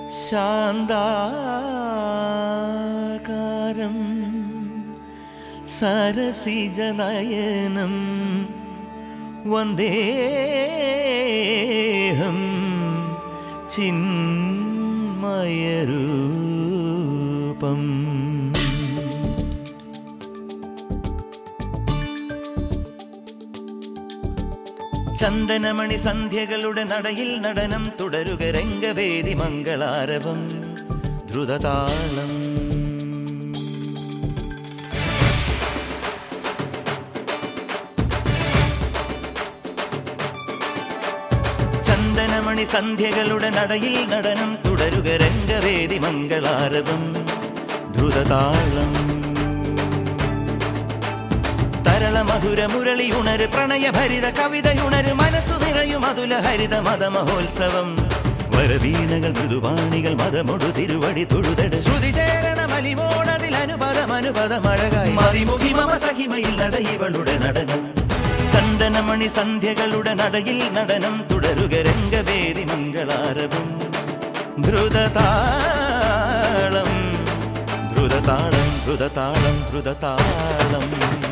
ശാന്താകാരം സരസിജനയനം വന്ദേഹം ചിന്മയരൂപം ചന്ദനമണി സന്ധ്യകളുടെ നടയിൽ നടനം തുടരുക രംഗവേദി മംഗളാരവം ദ്രുതതാളം ചന്ദനമണി സന്ധ്യകളുടെ നടയിൽ നടനം തുടരുക രംഗവേദി മംഗളാരവം ദ്രുതതാളം തരള മധുര മുരളി ഉണര് പ്രണയഭരിത കവിതയുണര് മനസ്സു നിറയും അതുല ഹരിത മത മഹോത്സവം വരവീണകൾ മൃദുവാണികൾ മതമൊടു തിരുവടി തൊഴുതട് ശ്രുതി ചേരണ മലിമോണതിൽ അനുപദം അനുപദം അഴകായി മതിമുഖി മമ സഹിമയിൽ നടയിവളുടെ നടനം ചന്ദനമണി സന്ധ്യകളുടെ നടയിൽ നടനം തുടരുക രംഗവേദി മംഗളാരവം ദ്രുതതാളം ദ്രുതതാളം ദ്രുതതാളം ദ്രുതതാളം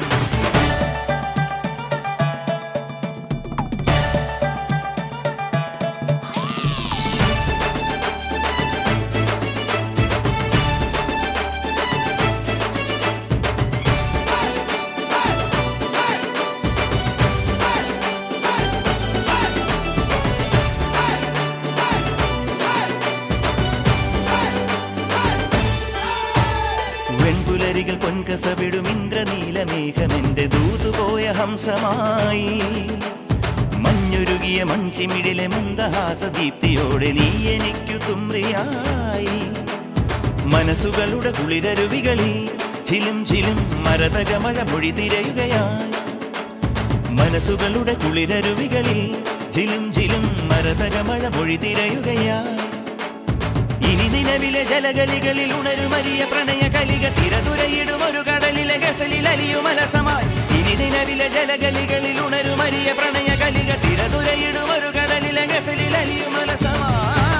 വെൺപുലരികൾ പൊൻകസവിടും ഇന്ദ്രനീലമേഘമെന്റെ ദൂതുപോയ ഹംസമായി മഞ്ഞുരുകിയ മൺചിമിടിലെ മന്ദഹാസദീപ്തിയോടെ നീ എനിക്കു തുമ്രിയായി മനസ്സുകളുടെ കുളിരരുവികളിൽ ചിലും ചിലും മരതക മഴ മൊഴി തിരയുകയായി മനസ്സുകളുടെ കുളിരരുവികളിൽ ചിലും ചിലും മരതക മഴ മൊഴി തിരയുകയായി ഇനി നിലവിലെ ജലഗലികളിൽ ഉണരുമരിയ പ്രണയ കലിക തിരതുരയിടും ഒരു കടലിലെ ഗസലിൽ അലിയുമലസമായി ഇനി നിലവിലെ ജലഗലികളിൽ ഉണരുമരിയ പ്രണയ കലിക തിരതുരയിടും ഒരു കടലിലെ ഗസലിൽ അലിയുമലസമായി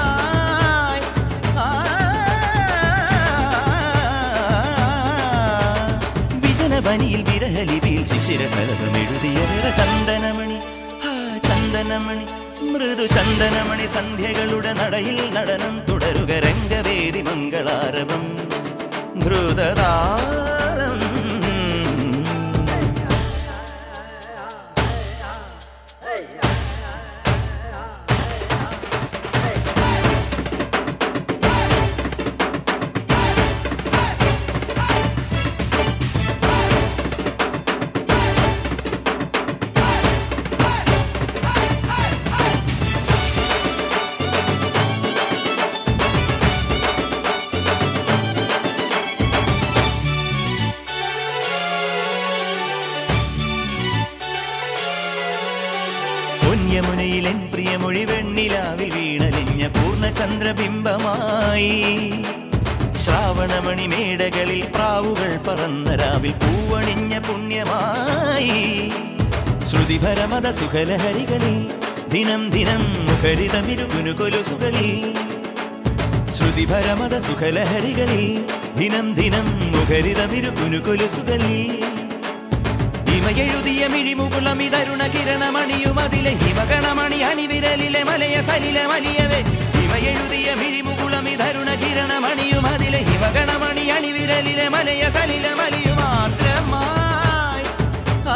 വിജനവനിയിൽ വിരഹലിപിയിൽ ശിശിര ശലഭം എഴുതിയ നിറ ചന്ദനമണി ആ ചന്ദനമണി മൃദു ചന്ദനമണി സന്ധ്യകളുടെ നടയിൽ നടനം തുടരുക രംഗവേദി മംഗളാരവം ധ്രുതതാരം പൊന്യമുനയിലെൻ പ്രിയമൊഴി വെണ്ണിലാവിൽ വീണലിഞ്ഞ പൂർണ്ണചന്ദ്രബിംബമായി ശ്രാവണമണി മേടകളിൽ പ്രാവുകൾ പറന്ന രാവിൽ പൂവണിഞ്ഞ പുണ്യമായി ശ്രുതിഭരമത സുഖലഹരികളിൽ ദിനം ദിനം മുഖരിതമിരുകുനു കൊലുസുകളിൽ ശ്രുതിഭരമത സുഖലഹരികളിൽ ദിനം ദിനം മുഖരിതമിരുകുനു കൊലുസുകളിൽ ഹിമയെഴുതിയ മിഴിമുകുളം ഇതരുണ കിരണമണിയുമതിലെ ഹിമഗണമണി അണിവിരലിലെ മലയ സലിലെ മലിയവേ ഹിമയെഴുതിയ മിഴിമുകുളം ഇതരുണ കിരണമണിയുമതിലെ ഹിമഗണമണി അണിവിരലിലെ മലയ സലിലെ മലിയു മാത്രമായി ആ,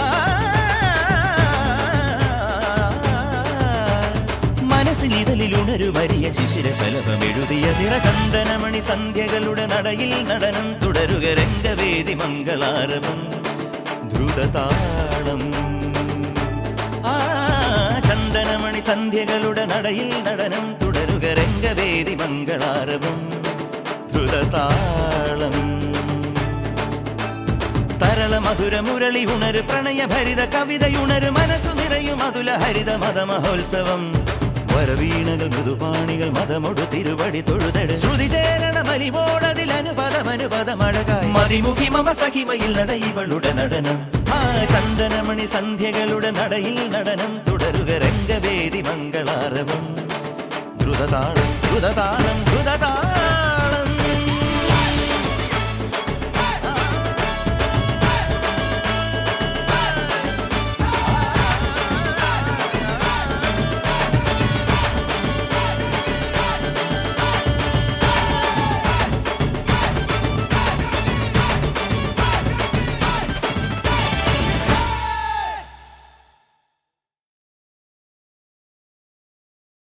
മനസ്സിൽ ഇതലിൽ ഉണരുമരിയ ശിശിര ശലഭം എഴുതിയ നിറചന്ദനമണി സന്ധ്യകളുടെ നടയിൽ നടനം തുടരുക രംഗവേദി മംഗളാരവം ദ്രുതതാളം ആ ചന്ദനമണി സന്ധ്യകളുടെ നടയിൽ നടനം തുടരുക രംഗവേദി മംഗളാരവം ദ്രുതതാളം തരള മധുര മുരളി ഉണര് പ്രണയഭരിത കവിതയുണര് മനസ്സു നിറയും അതുല ഹരിത മത മഹോത്സവം വരവീണകൾ മൃദുപാണികൾ മതമൊടു തിരുവടി തൊഴുതട് ശ്രുതി ചേരണ മലിവോടതിൽ അനുപദം അനുപദം അഴകായി മതിമുഖി മമ സഹിമയിൽ നടയിവളുടെ നടനം ആ ചന്ദനമണി സന്ധ്യകളുടെ നടയിൽ നടനം തുടരുക രംഗവേദി മംഗളാരവം ദ്രുതതാളം ദ്രുതതാളം ദ്രുത അമൃതതാ